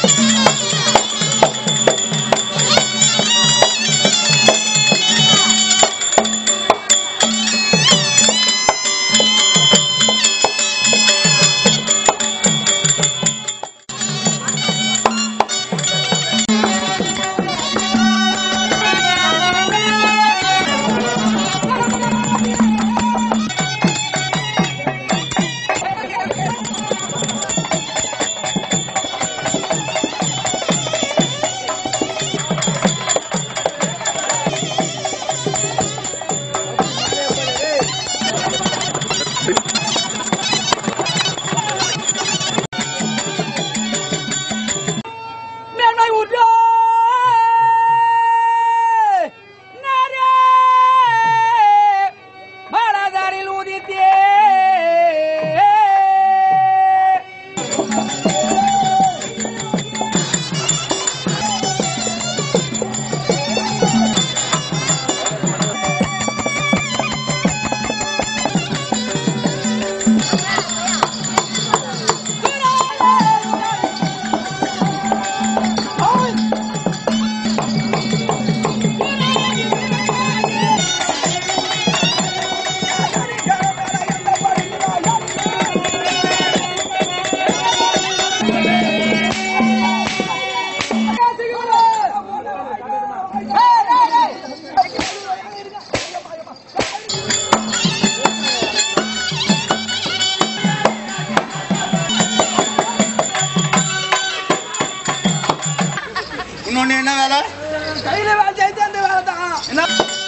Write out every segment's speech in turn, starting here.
மேன்மை ஊற்றோ நேரே பாலாதாரில் ஊதித்தே இன்னொன்னு என்ன வேலை கையில வேலை செய்து அந்த வேலை தான் என்ன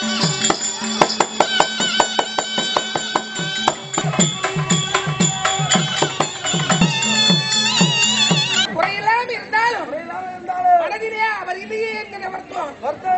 குறையெல்லாம் இருந்தாலும் மனதிலே அவர் இல்லையே என்கிற வருத்தம்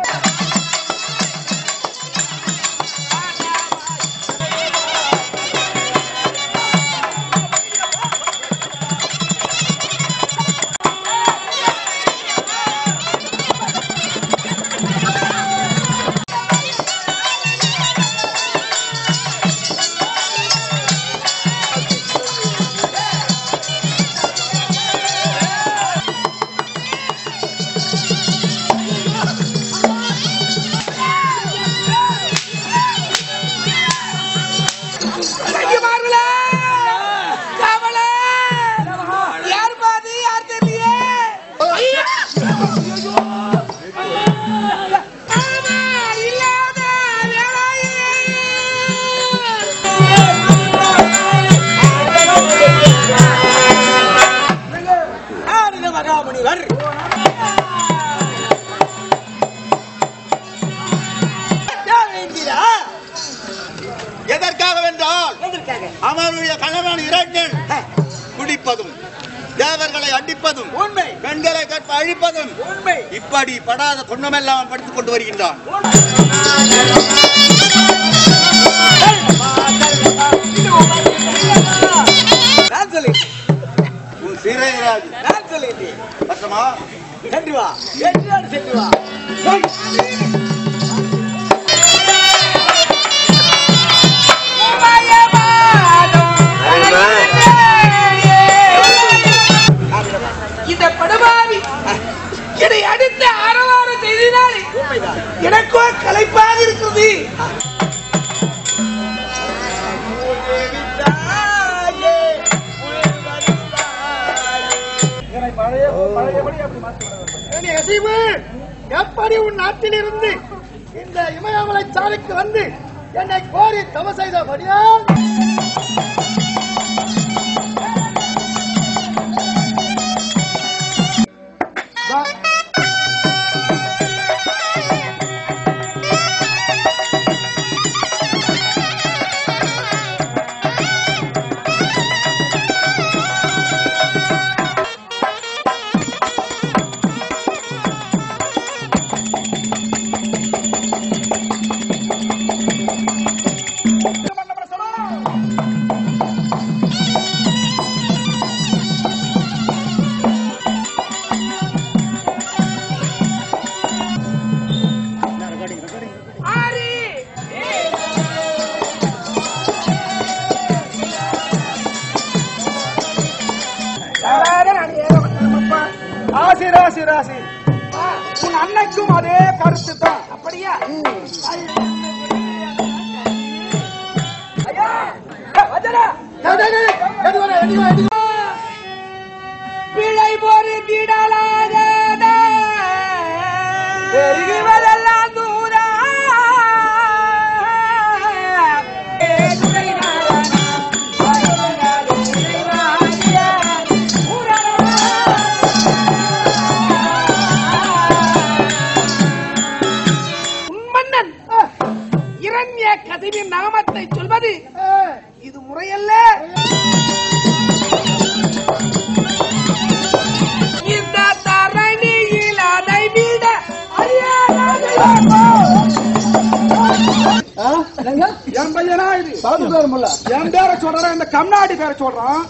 சங்கிமார்களே! காவலே! யார் பாது, யார் தெரியலையே? ஆமா, இல்லாத ஆனந்த மகாமுனிவர் எதற்காக வென்றால் அவனுடைய கணவன் இரண்டன் குடிப்பதும் தேவர்களை அடிப்பதும் உண்மை பெண்களை கற்ப அழிப்பதும் உண்மை இப்படி படாத துன்பமெல்லாம் படித்துக் கொண்டு வருகின்றான் நான் சொல்லி உன் சிறைராஜ் நான் சொல்லிட்டேன் கஷ்டமா சென்று வா வெற்றியோடு சென்று வா இந்த படுபாவி என்னை அடுத்த அறவாறு செய்தினாலே எனக்கோ களைப்பாக இருக்கிறது எப்படி உன் நாட்டிலிருந்து இந்த இமயமலை சாலைக்கு வந்து என்னை கோரி தவ செய்தபடியால் ராசி ராசி ராசி உன் அன்னைக்கும் அதே கருத்து தான் அப்படியா பிழை பொறுத்திடலாத பெருகுவதெல்லாம் தூரா உன்மன்னன் இரண்ய கதிவின் நாமத்தை சொல்வது இது முறையல்ல இந்த தரணியில் அதை விட அறியாதது என் பையனா இது என் பேரை சொல்றேன் இந்த கம்நாடி பேரை சொல்றான்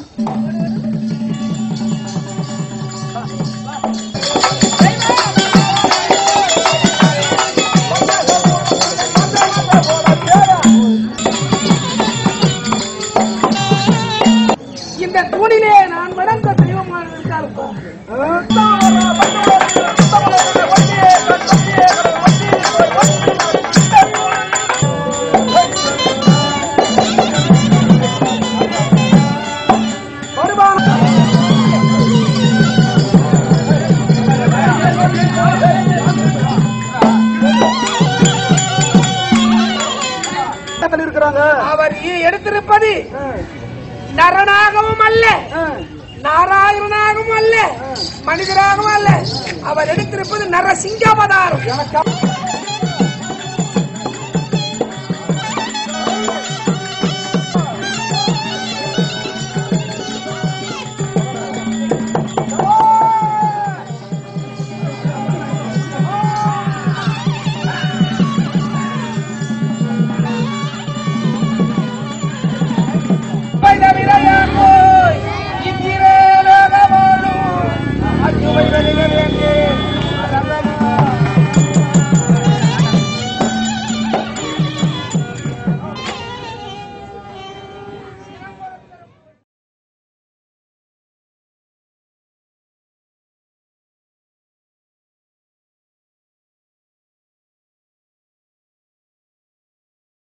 இந்த தூணிலே நான் வளர்ந்த தெய்வமாக இருந்தாலும் இருக்கிறாங்க அவர் எடுத்திருப்பது நரனாகவும் அல்ல நாராயணனாகவும் அல்ல மனிதராகவும் அல்ல அவர் எடுத்திருப்பது நரசிங்காவதாரம்